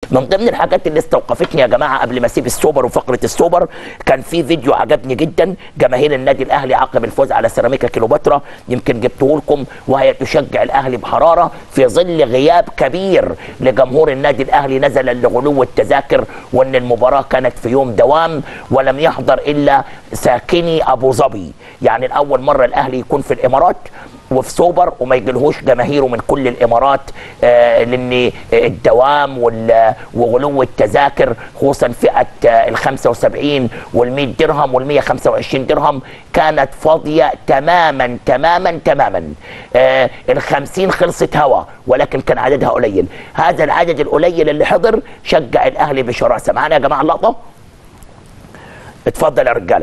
من ضمن الحاجات اللي استوقفتني يا جماعه قبل ما اسيب السوبر وفقره السوبر كان في فيديو عجبني جدا جماهير النادي الاهلي عقب الفوز على سيراميكا كيلوباترا يمكن جبته لكم وهي تشجع الاهلي بحراره في ظل غياب كبير لجمهور النادي الاهلي نزلا لغلو التذاكر وان المباراه كانت في يوم دوام ولم يحضر الا ساكني ابو ظبي يعني الاول مره الاهلي يكون في الامارات وفي سوبر وما يجيلهوش جماهيره من كل الامارات آه لان الدوام وال- وغلو التذاكر خصوصا فئه آه ال 75 وال 100 درهم وال 125 درهم كانت فاضيه تماما تماما تماما آه ال 50 خلصت هوا ولكن كان عددها قليل هذا العدد القليل اللي حضر شجع الاهلي بشراسه معانا يا جماعه اللقطه اتفضل يا رجاله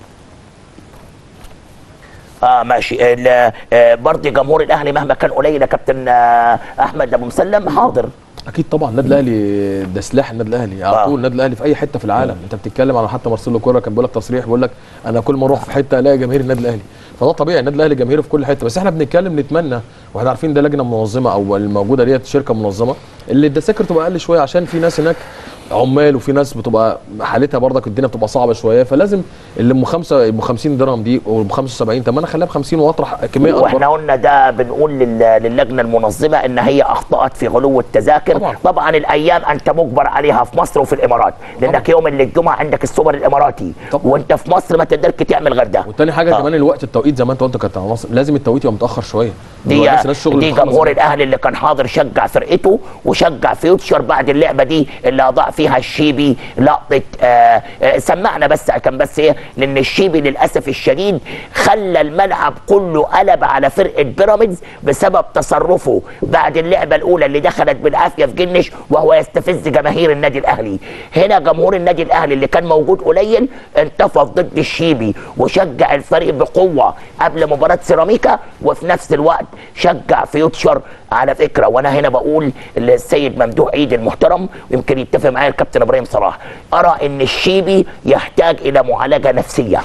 اه ماشي ال- آه، برضه جمهور الاهلي مهما كان قليل يا كابتن آه، احمد ابو مسلم حاضر اكيد طبعا النادي الاهلي ده سلاح النادي الاهلي آه. على طول النادي الاهلي في اي حته في العالم انت بتتكلم على حتى مارسيلو كوره كان بيقول لك تصريح بيقول لك انا كل ما اروح في حته الاقي جماهير النادي الاهلي فده طبيعي النادي الاهلي جماهيره في كل حته بس احنا بنتكلم نتمنى واحنا عارفين ده لجنه منظمه او الموجوده ديت شركه منظمه اللي التذاكر تبقى اقل شويه عشان في ناس هناك عمال وفي ناس بتبقى حالتها برضك الدنيا بتبقى صعبه شويه فلازم اللي ام 5 ام 50 درهم دي وام 75 طب ما انا اخليها ب 50 واطرح كميه اكبر واحنا قلنا ده بنقول لل- للجنه المنظمه ان هي اخطات في غلو التذاكر طبعاً. طبعا الايام انت مجبر عليها في مصر وفي الامارات لانك يوم اللي الجمعه عندك السوبر الاماراتي طبعاً. وانت في مصر ما تقدرش تعمل غير ده والتاني حاجه آه. كمان الوقت التوقيت زي ما انت قلت كابتن مصر لازم التوقيت يبقى متاخر شويه دي بيبقى لسه ناس شغل دي بتخلص جمهور بدري. الاهلي اللي كان حاضر شجع فرقته وشجع فيوتشر بعد اللعبه دي اللي اضاع فيها الشيبي لقطه آه آه سمعنا بس كان بس ايه لان الشيبي للاسف الشديد خلى الملعب كله قلب على فرقه بيراميدز بسبب تصرفه بعد اللعبه الاولى اللي دخلت بالعافيه في جنش وهو يستفز جماهير النادي الاهلي هنا جمهور النادي الاهلي اللي كان موجود قليل انتفض ضد الشيبي وشجع الفريق بقوه قبل مباراه سيراميكا وفي نفس الوقت شجع فيوتشر على فكره وانا هنا بقول للسيد ممدوح عيد المحترم ويمكن يتفق معايا الكابتن ابراهيم صلاح ارى ان الشيبي يحتاج الى معالجه نفسيه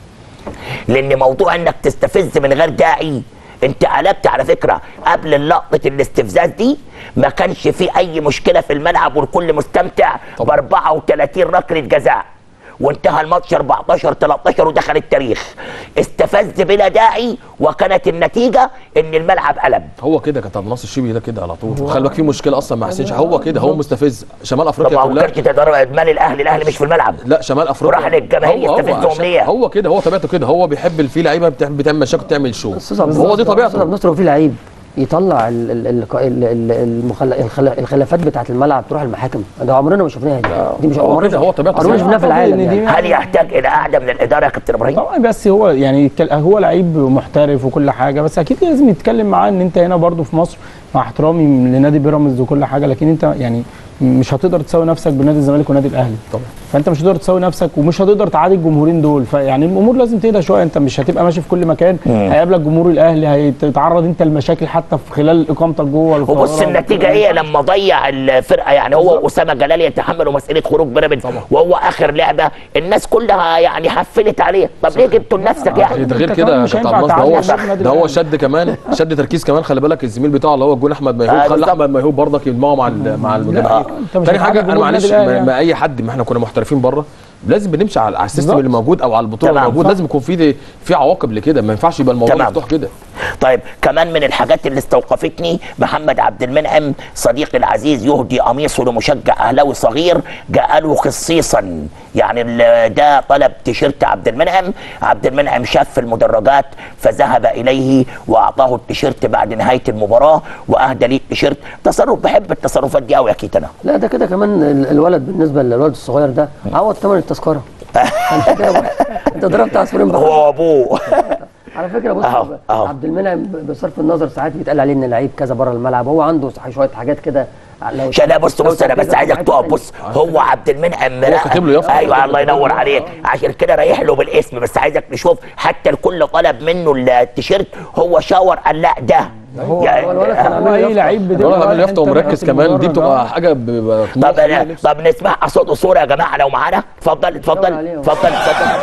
لان موضوع انك تستفز من غير داعي انت قلبت على فكره قبل لقطه الاستفزاز دي ما كانش في اي مشكله في الملعب والكل مستمتع ب طبعا. 34 ركله جزاء وانتهى الماتش 14 13 ودخل التاريخ استفز بلا داعي وكانت النتيجه ان الملعب قلب هو كده كابتن ناصر الشيبي ده كده على طول خلي بالك في مشكله اصلا مع حسين شحاته. هو كده هو مستفز شمال طب افريقيا ما هو كلها كانش تدرب مال الاهلي الاهلي مش في الملعب لا شمال افريقيا وراح للجماهير هو- هو يستفزهم عشان- ليه؟ هو كده هو طبيعته كده هو بيحب في لعيبه بتعمل بتعمل مشاكل تعمل شو استاذ عبد هو دي الناصر- استاذ طبيعته عبد الناصر هو في لعيب يطلع ال- ال- ال- ال- ال- المخل- الخلا- الخلافات بتاعه الملعب تروح المحاكم ده عمرنا ما شفناها دي دي مش هو عمرنا كده، هو طبيعته عمرنا ما كده. شفناها في العالم إن دي يعني. هل يحتاج الى قعده من الاداره يا كابتن ابراهيم؟ طبعا بس هو يعني يتكل- هو لعيب محترف وكل حاجه بس اكيد لازم يتكلم معاه ان انت هنا برضو في مصر مع احترامي لنادي بيراميدز وكل حاجه لكن انت يعني مش هتقدر تساوي نفسك بنادي الزمالك ونادي الاهلي طبعا فانت مش هتقدر تساوي نفسك ومش هتقدر تعادي الجمهورين دول فيعني الامور لازم تهدى شويه انت مش هتبقى ماشي في كل مكان هيقابلك جمهور الاهلي هيتعرض انت لمشاكل حتى في خلال اقامتك جوه القاهرة وبص النتيجه ايه لما ضيع الفرقه يعني هو واسامه جلال يتحملوا مساله خروج بيراميدز وهو اخر لعبه الناس كلها يعني حفلت عليه طب ليه جبتوا لنفسك يعني ده غير أنت كده كمان يا مش كابتن هينفع عبد الناصر ده هو تعلي النادي ده هو الأهلي. شد كمان شد تركيز كمان خلي بالك الزميل بتاعه اللي هو الجون احمد ميهوب آه، خلى بالظبط. احمد ميهوب برضك يجمعه مع ال- مع الجماهير أنت مش تاني حاجه هتعدي انا جمهور معلش النادي الأهلي ما يعني. ما اي حد ما احنا كنا محترفين بره لازم بنمشي على على السيستم بالظبط. اللي موجود او على البطوله اللي تمام. موجود لازم يكون في في عواقب لكده ما ينفعش يبقى الموضوع تمام. مفتوح كده طيب كمان من الحاجات اللي استوقفتني محمد عبد المنعم صديقي العزيز يهدي قميصه لمشجع اهلاوي صغير جاء له خصيصا يعني ال- ده طلب تيشيرت عبد المنعم عبد المنعم شاف في المدرجات فذهب اليه واعطاه التيشيرت بعد نهايه المباراه واهدى ليه التيشيرت تصرف بحب التصرفات دي قوي اكيد انا لا ده كده كمان ال- الولد بالنسبه للولد الصغير ده عوض ثمن التذكره انت كده بقى- انت ضربت عصفورين بحجر هو وابوه على فكره بص أهو، أهو. عبد المنعم بصرف النظر ساعات بيتقال عليه ان لعيب كذا بره الملعب هو عنده صح- شويه حاجات كده لو عشان بص لو بص انا بس تركيزك عايزك في تقف حتة بص هو عبد المنعم هو كاتب له يافطة. ايوه الله ينور عليك عشان كده رايح له بالاسم بس عايزك نشوف حتى الكل طلب منه التيشيرت هو شاور قال لا ده هو يعني- هو الولد كان هو اي لعيب الولد بتبقى عامل يافطه أنت ومركز بس كمان دي مجرد بتبقى آه. حاجه بيبقى طموح طب فيها أنا نفسه. طب نسمع صوت وصوره يا جماعه لو معانا اتفضل اتفضل شاور عليهم. اتفضل اتفضل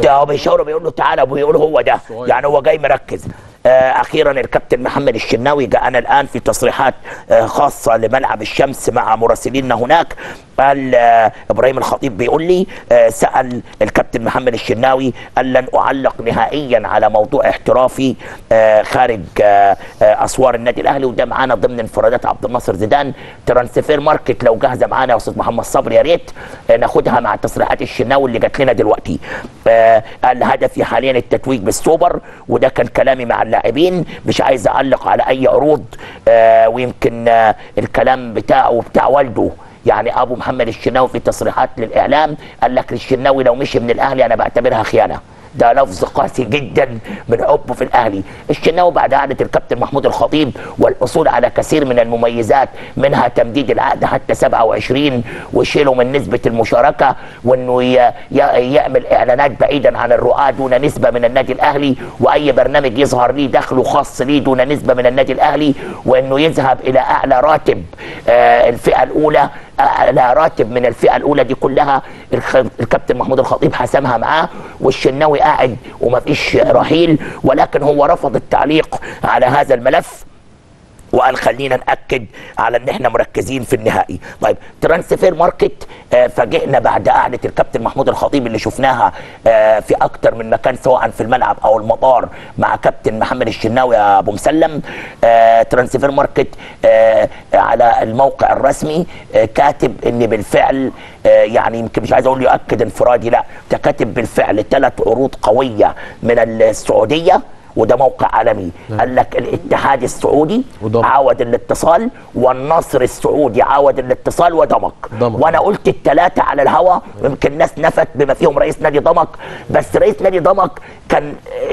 ده هو بيشاور بيقول له تعالى وبيقول هو ده صغير. يعني هو جاي مركز آه اخيرا الكابتن محمد الشناوي جاءنا الان في تصريحات آه خاصه لملعب الشمس مع مراسلينا هناك قال آه ابراهيم الخطيب بيقول لي آه سال الكابتن محمد الشناوي قال لن اعلق نهائيا على موضوع احترافي آه خارج آه آه اسوار النادي الاهلي وده معانا ضمن انفرادات عبد الناصر زيدان ترانسفير ماركت لو جاهزه معانا يا استاذ محمد صبري يا ريت آه ناخدها مع تصريحات الشناوي اللي جات لنا دلوقتي آه قال هدفي حاليا التتويج بالسوبر وده كان كلامي مع اللاعبين مش عايز اعلق على اي عروض آه ويمكن آه الكلام بتاعه وبتاع والده يعني ابو محمد الشناوي في تصريحات للاعلام قال لك الشناوي لو مشي من الاهلي انا بعتبرها خيانه ده لفظ قاسي جدا من حبه في الاهلي الشناوي بعد قعده الكابتن محمود الخطيب والحصول على كثير من المميزات منها تمديد العقد حتى 27 وشيله من نسبه المشاركه وانه ي- ي- يعمل اعلانات بعيدا عن الرعاه دون نسبه من النادي الاهلي واي برنامج يظهر ليه دخله خاص ليه دون نسبه من النادي الاهلي وانه يذهب الى اعلى راتب آه الفئه الاولى اعلى راتب من الفئه الاولى دي كلها الخ- الكابتن محمود الخطيب حسمها معاه والشناوي قاعد وما فيش رحيل ولكن هو رفض التعليق على هذا الملف وقال خلينا ناكد على ان احنا مركزين في النهائي طيب ترانسفير ماركت آه، فاجئنا بعد قعده الكابتن محمود الخطيب اللي شفناها آه، في اكتر من مكان سواء في الملعب او المطار مع كابتن محمد الشناوي يا ابو مسلم آه، ترانسفير ماركت آه، على الموقع الرسمي آه، كاتب ان بالفعل آه، يعني يمكن مش عايز اقول يؤكد انفرادي لا ده كاتب بالفعل ثلاث عروض قويه من السعوديه وده موقع عالمي قال لك الاتحاد السعودي وضمك. عاود الاتصال والنصر السعودي عاود الاتصال ودمك ضمك. وانا قلت الثلاثه على الهوا يمكن ناس نفت بما فيهم رئيس نادي ضمك بس رئيس نادي ضمك كان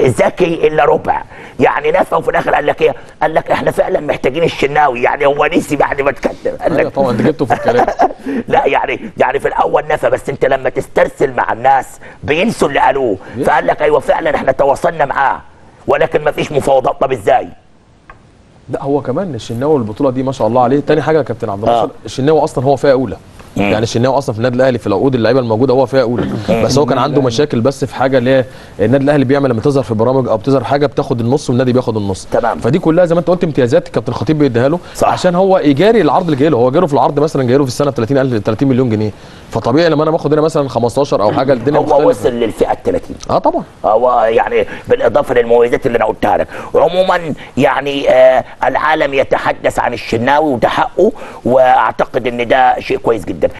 ذكي الا ربع يعني نفى وفي الاخر قال لك ايه قال لك احنا فعلا محتاجين الشناوي يعني هو نسي بعد ما اتكلم قال ايوه لك طبعا انت جبته في الكلام لا يعني يعني في الاول نفى بس انت لما تسترسل مع الناس بينسوا اللي قالوه فقال لك ايوه فعلا احنا تواصلنا معاه ولكن ما فيش مفاوضات طب ازاي؟ لا هو كمان الشناوي البطوله دي ما شاء الله عليه تاني حاجه يا كابتن عبد الناصر آه. الشناوي اصلا هو فئه اولى يعني الشناوي اصلا في النادي الاهلي في العقود اللعيبه الموجوده هو فئه اولى بس هو كان عنده مشاكل بس في حاجه اللي هي النادي الاهلي بيعمل لما تظهر في برامج او بتظهر حاجه بتاخد النص والنادي بياخد النص تمام. فدي كلها زي ما انت قلت امتيازات الكابتن الخطيب بيديها له صح. عشان هو ايجاري العرض اللي جاي له هو جاله في العرض مثلا جاي له في السنه ب 30000 30 مليون جنيه فطبيعي لما انا باخد هنا مثلا 15 او حاجه الدنيا هو مختلفه وصل للفئه ال 30 اه طبعا هو يعني بالاضافه للمميزات اللي انا قلتها لك عموما يعني آه العالم يتحدث عن الشناوي وده حقه واعتقد ان ده شيء كويس جدا